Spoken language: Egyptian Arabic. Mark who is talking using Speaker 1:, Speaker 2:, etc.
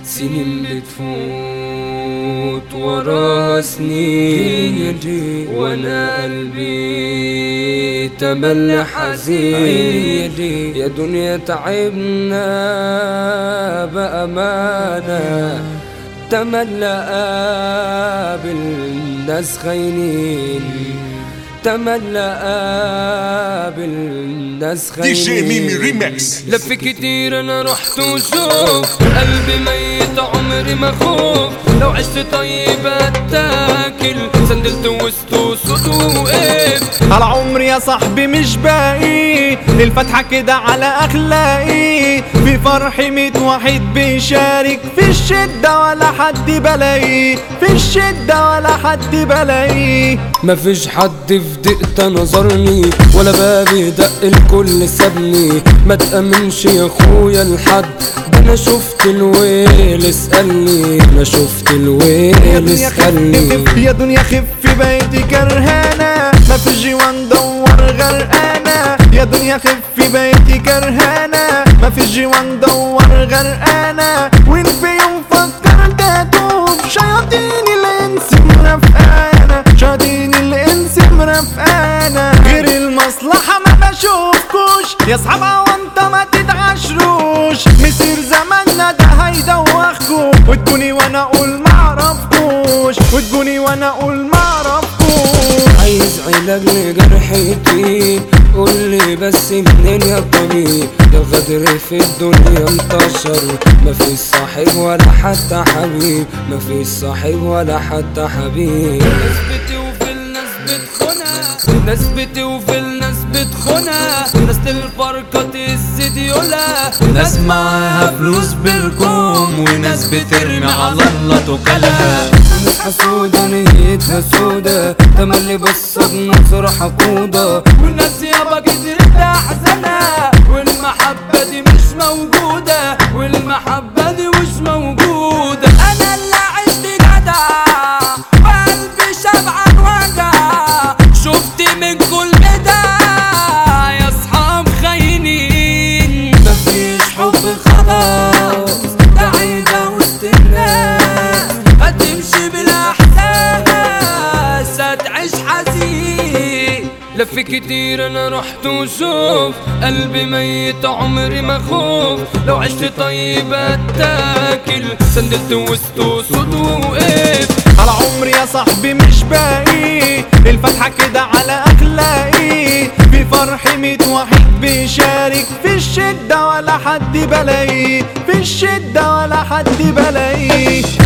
Speaker 1: سنين بتفوت ورا سنين وانا قلبي تملي حزين يا دنيا تعبنا بأمانة تملى قابل ناس خاينين تملى قابل ناس
Speaker 2: دي جي
Speaker 1: خاينين
Speaker 2: ميمي ريميكس
Speaker 1: لف كتير انا رحت وشوف قلبي ميت عمري ما خوف لو عشت طيب اتاكل سندلت وسط صوت وقف
Speaker 3: على عمري يا صاحبي مش باقي الفتحة كده على أخلاقي في فرحي ميت واحد بيشارك في الشدة ولا حد بلاقي في الشدة ولا حد بلاقي
Speaker 1: مفيش حد في دقيقة نظرني ولا بابي دق الكل سابني ما تأمنش يا اخويا لحد ده انا شفت الويل اسألني انا شفت الويل اسألني
Speaker 3: يا دنيا خف بقيتي كرهانة ما في جيوان دور غرقانة يا دنيا خف بقيتي كرهانة ما في جيوان دور غرقانة وين في يوم فكرت اتوب شياطين الانس مرافقانا شياطين الانس مرافقانا غير المصلحة ما بشوفكوش يا صحابة وانت ما تتعشروش مسير زماننا ده هيدوخكو وتكوني وانا اقول معرفكوش وتكوني وانا اقول معرفكوش
Speaker 1: عايز علاج لجرحتي قولي بس منين يا طبيب ده غدر في الدنيا انتشر مفيش صاحب ولا حتى حبيب مفيش صاحب ولا حتى حبيب ناس بتوفي الناس بتخونها ناس بتوفي الناس بتخونها ناس الفرقة تهز ديولها
Speaker 3: ناس معاها فلوس بالكوم وناس بترمي على الله توكلها
Speaker 1: ناس حسودة نيتها سودة تملي بص بنظرة حقودة والناس يابا كترت أحزانها والمحبة دي مش موجودة والمحبة دي مش موجودة أنا اللي عشت جدع وقلبي شبعان وجع شفت من كل ده يا أصحاب خاينين مفيش حب خلاص ده عيدة وسط الناس هتمشي بالأحساس هتعيش حزين لف كتير انا رحت وشوف قلبي ميت عمري ما خوف لو عشت طيب اتاكل سندلت وسط صوت وقف
Speaker 3: على عمري يا صاحبي مش باقي الفتحة كده على أخلاقي في فرحي ميت واحد بيشارك في الشدة ولا حد بلاقي في الشدة ولا حد بلاقي